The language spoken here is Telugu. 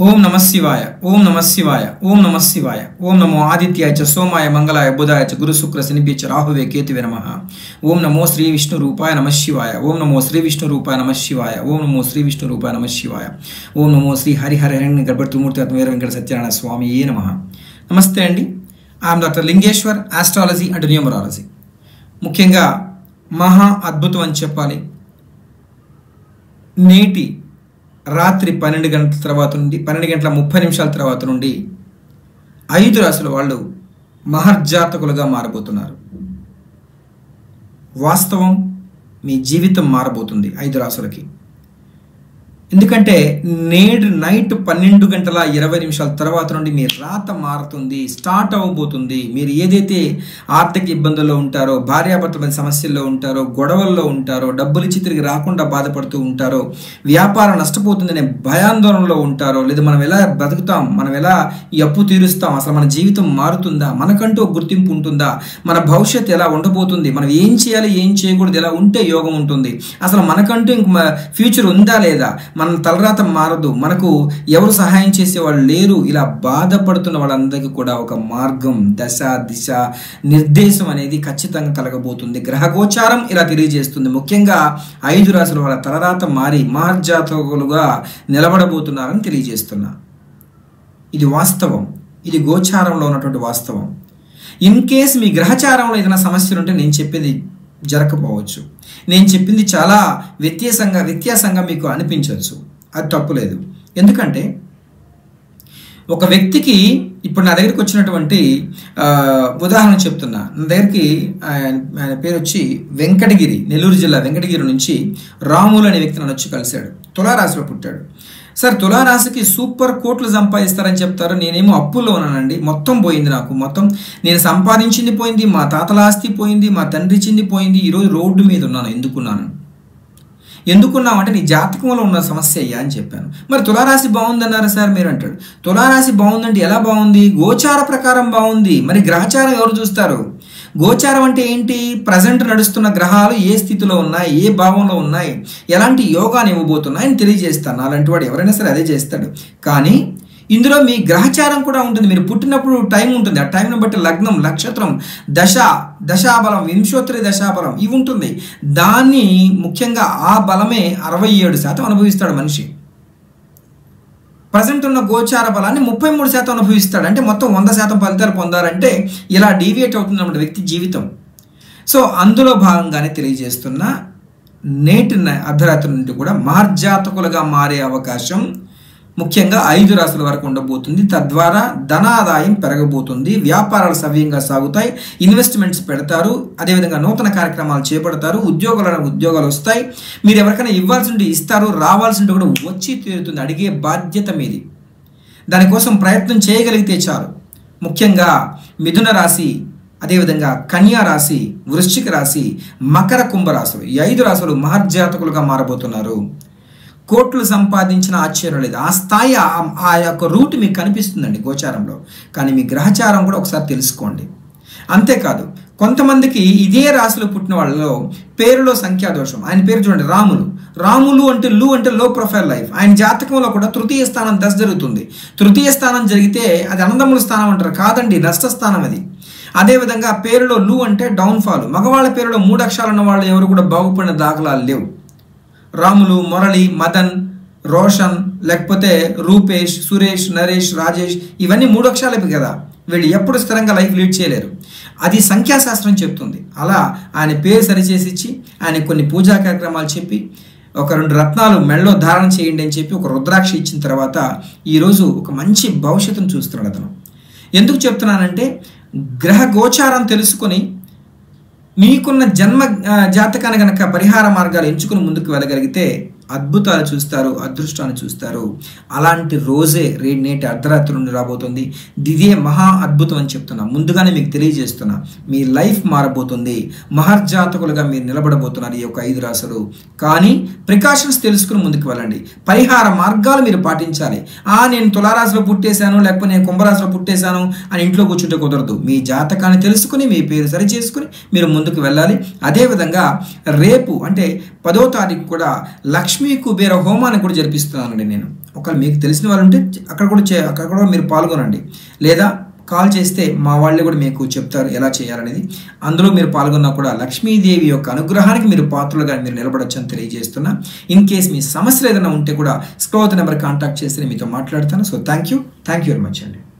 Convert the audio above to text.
ఓం నమ శివాయ ఓం నమ శివాయ ఓం నమ శివాయ ఓం నమో ఆదిత్యాయ చ సోమాయ మంగళాయ బుధాయ చ గురు శుక్ర శనిపి చ రాహువే కేతువే నమ ఓం నమో శ్రీ విష్ణు రూపాయ నమ శివాయ ఓం నమో శ్రీ విష్ణు రూపాయ నమ శివాయ ఓం నమో శ్రీ విష్ణు రూపాయ నమ శివాయ ఓం నమో శ్రీ హరిహర హిరణ్య గర్భత్రిమూర్తి వీర వెంకట సత్యనారాయణ స్వామి ఏ నమ నమస్తే అండి I'm doctor Lingeshwar astrology and numerology ముఖ్యంగా మహా అద్భుతం అని చెప్పాలి నేటి రాత్రి పన్నెండు గంటల తర్వాత నుండి పన్నెండు గంటల ముప్పై నిమిషాల తర్వాత నుండి ఐదు రాసుల వాళ్ళు మహర్జాతకులుగా మారబోతున్నారు వాస్తవం మీ జీవితం మారబోతుంది ఐదు రాసులకి ఎందుకంటే నేడు నైట్ పన్నెండు గంటల ఇరవై నిమిషాల తర్వాత నుండి మీ రాత మారుతుంది స్టార్ట్ అవ్వబోతుంది మీరు ఏదైతే ఆర్థిక ఇబ్బందుల్లో ఉంటారో భార్యాభర్తల మధ్య సమస్యల్లో ఉంటారో గొడవల్లో ఉంటారో డబ్బులు ఇచ్చి తిరిగి రాకుండా బాధపడుతూ ఉంటారో వ్యాపారం నష్టపోతుందనే భయాందోళనలో ఉంటారో లేదా మనం ఎలా బతుకుతాం మనం ఎలా ఈ అప్పు తీరుస్తాం అసలు మన జీవితం మారుతుందా మనకంటూ ఒక గుర్తింపు ఉంటుందా మన భవిష్యత్తు ఎలా ఉండబోతుంది మనం ఏం చేయాలి ఏం చేయకూడదు ఎలా ఉంటే యోగం ఉంటుంది అసలు మనకంటూ ఇంక ఫ్యూచర్ ఉందా లేదా మన తలరాత మారదు మనకు ఎవరు సహాయం చేసేవాళ్ళు లేరు ఇలా బాధపడుతున్న వాళ్ళందరికీ కూడా ఒక మార్గం దశ దిశ నిర్దేశం అనేది ఖచ్చితంగా కలగబోతుంది గ్రహగోచారం ఇలా తెలియజేస్తుంది ముఖ్యంగా ఐదు రాసుల వాళ్ళ తలరాత మారి మహర్జాతకులుగా నిలబడబోతున్నారని తెలియజేస్తున్నా ఇది వాస్తవం ఇది గోచారంలో ఉన్నటువంటి వాస్తవం ఇన్ కేస్ మీ గ్రహచారంలో ఏదైనా సమస్యలు ఉంటే నేను చెప్పేది జరగకపోవచ్చు నేను చెప్పింది చాలా వ్యత్యాసంగా వ్యత్యాసంగా మీకు అనిపించవచ్చు అది తప్పులేదు ఎందుకంటే ఒక వ్యక్తికి ఇప్పుడు నా దగ్గరికి వచ్చినటువంటి ఉదాహరణ చెప్తున్నా నా దగ్గరికి ఆయన పేరు వచ్చి వెంకటగిరి నెల్లూరు జిల్లా వెంకటగిరి నుంచి రాములు అనే వ్యక్తి నన్ను వచ్చి కలిశాడు తులారాశిలో పుట్టాడు సార్ తులారాశికి సూపర్ కోట్లు సంపాదిస్తారని చెప్తారు నేనేమో అప్పుల్లో ఉన్నానండి మొత్తం పోయింది నాకు మొత్తం నేను సంపాదించింది పోయింది మా తాతల ఆస్తి పోయింది మా తండ్రి ఇచ్చింది పోయింది ఈరోజు రోడ్డు మీద ఉన్నాను ఎందుకున్నాను ఎందుకున్నామంటే నీ జాతకంలో ఉన్న సమస్య అయ్యా అని చెప్పాను మరి తులారాశి బాగుందన్నారు సార్ మీరు అంటాడు తులారాశి బాగుందంటే ఎలా బాగుంది గోచార ప్రకారం బాగుంది మరి గ్రహచారం ఎవరు చూస్తారు గోచారం అంటే ఏంటి ప్రజెంట్ నడుస్తున్న గ్రహాలు ఏ స్థితిలో ఉన్నాయి ఏ భావంలో ఉన్నాయి ఎలాంటి యోగాని ఇవ్వబోతున్నాయి అని తెలియజేస్తాను అలాంటి వాడు ఎవరైనా సరే అదే చేస్తాడు కానీ ఇందులో మీ గ్రహచారం కూడా ఉంటుంది మీరు పుట్టినప్పుడు టైం ఉంటుంది ఆ టైంను బట్టి లగ్నం నక్షత్రం దశ దశాబలం వింశోత్తరి దశాబలం ఇవి ఉంటుంది దాన్ని ముఖ్యంగా ఆ బలమే అరవై ఏడు శాతం అనుభవిస్తాడు మనిషి ప్రజెంట్ ఉన్న గోచార బలాన్ని ముప్పై మూడు శాతం అనుభవిస్తాడు అంటే మొత్తం వంద శాతం ఫలితాలు పొందారంటే ఇలా డీవియేట్ అవుతుందన్నమాట వ్యక్తి జీవితం సో అందులో భాగంగానే తెలియజేస్తున్న నేటి అర్ధరాత్రి నుండి కూడా మార్జాతకులుగా మారే అవకాశం ముఖ్యంగా ఐదు రాసుల వరకు ఉండబోతుంది తద్వారా ధనాదాయం పెరగబోతుంది వ్యాపారాలు సవ్యంగా సాగుతాయి ఇన్వెస్ట్మెంట్స్ పెడతారు అదేవిధంగా నూతన కార్యక్రమాలు చేపడతారు ఉద్యోగాలను ఉద్యోగాలు వస్తాయి మీరు ఎవరికైనా ఇవ్వాల్సి ఉంటే ఇస్తారు రావాల్సి ఉంటే కూడా వచ్చి తీరుతుంది అడిగే బాధ్యత మీది దానికోసం ప్రయత్నం చేయగలిగితే చాలు ముఖ్యంగా మిథున రాశి అదేవిధంగా కన్యా రాశి వృశ్చిక రాశి మకర కుంభరాశులు ఈ ఐదు రాశులు మహర్జాతకులుగా మారబోతున్నారు కోట్లు సంపాదించిన ఆశ్చర్యం లేదు ఆ స్థాయి ఆ యొక్క రూట్ మీకు కనిపిస్తుందండి గోచారంలో కానీ మీ గ్రహచారం కూడా ఒకసారి తెలుసుకోండి అంతేకాదు కొంతమందికి ఇదే రాశిలో పుట్టిన వాళ్ళలో పేరులో సంఖ్యాదోషం ఆయన పేరు చూడండి రాములు రాములు అంటే లు అంటే లో ప్రొఫైల్ లైఫ్ ఆయన జాతకంలో కూడా తృతీయ స్థానం దశ జరుగుతుంది తృతీయ స్థానం జరిగితే అది అనందముల స్థానం అంటారు కాదండి నష్ట స్థానం అది అదేవిధంగా పేరులో లు అంటే డౌన్ఫాల్ మగవాళ్ళ పేరులో మూడు అక్షరాలు ఉన్న వాళ్ళు ఎవరు కూడా బాగుపడిన దాఖలాలు లేవు రాములు మురళి మదన్ రోషన్ లేకపోతే రూపేష్ సురేష్ నరేష్ రాజేష్ ఇవన్నీ మూడు అక్షరాలవి కదా వీళ్ళు ఎప్పుడు స్థిరంగా లైఫ్ లీడ్ చేయలేరు అది సంఖ్యాశాస్త్రం చెప్తుంది అలా ఆయన పేరు సరిచేసి ఇచ్చి ఆయన కొన్ని పూజా కార్యక్రమాలు చెప్పి ఒక రెండు రత్నాలు మెళ్ళలో ధారణ చేయండి అని చెప్పి ఒక రుద్రాక్ష ఇచ్చిన తర్వాత ఈరోజు ఒక మంచి భవిష్యత్తును చూస్తున్నాడు అతను ఎందుకు చెప్తున్నానంటే గ్రహ గోచారం తెలుసుకొని మీకున్న జన్మ జాతకాన్ని కనుక పరిహార మార్గాలు ఎంచుకుని ముందుకు వెళ్ళగలిగితే అద్భుతాలు చూస్తారు అదృష్టాన్ని చూస్తారు అలాంటి రోజే రే నేటి అర్ధరాత్రి నుండి రాబోతుంది ఇదే మహా అద్భుతం అని చెప్తున్నా ముందుగానే మీకు తెలియజేస్తున్నా మీ లైఫ్ మారబోతుంది మహర్జాతకులుగా మీరు నిలబడబోతున్నారు ఈ యొక్క ఐదు రాశులు కానీ ప్రికాషన్స్ తెలుసుకుని ముందుకు వెళ్ళండి పరిహార మార్గాలు మీరు పాటించాలి ఆ నేను తులారాశిలో పుట్టేశాను లేకపోతే నేను కుంభరాశిలో పుట్టేశాను అని ఇంట్లో కూర్చుంటే కుదరదు మీ జాతకాన్ని తెలుసుకుని మీ పేరు సరి చేసుకుని మీరు ముందుకు వెళ్ళాలి అదేవిధంగా రేపు అంటే పదో తారీఖు కూడా లక్ష్మీ లక్ష్మీ కుబేర హోమాన్ని కూడా జరిపిస్తున్నానండి నేను ఒకవేళ మీకు తెలిసిన వాళ్ళు ఉంటే అక్కడ కూడా చే అక్కడ కూడా మీరు పాల్గొనండి లేదా కాల్ చేస్తే మా వాళ్ళు కూడా మీకు చెప్తారు ఎలా చేయాలనేది అందులో మీరు పాల్గొన్నా కూడా లక్ష్మీదేవి యొక్క అనుగ్రహానికి మీరు పాత్రలుగా మీరు నిలబడొచ్చు అని తెలియజేస్తున్నా ఇన్ కేస్ మీ సమస్యలు ఏదైనా ఉంటే కూడా స్క్రోత్ నెంబర్ కాంటాక్ట్ చేస్తే నేను మీతో మాట్లాడతాను so thank you thank you very much అండి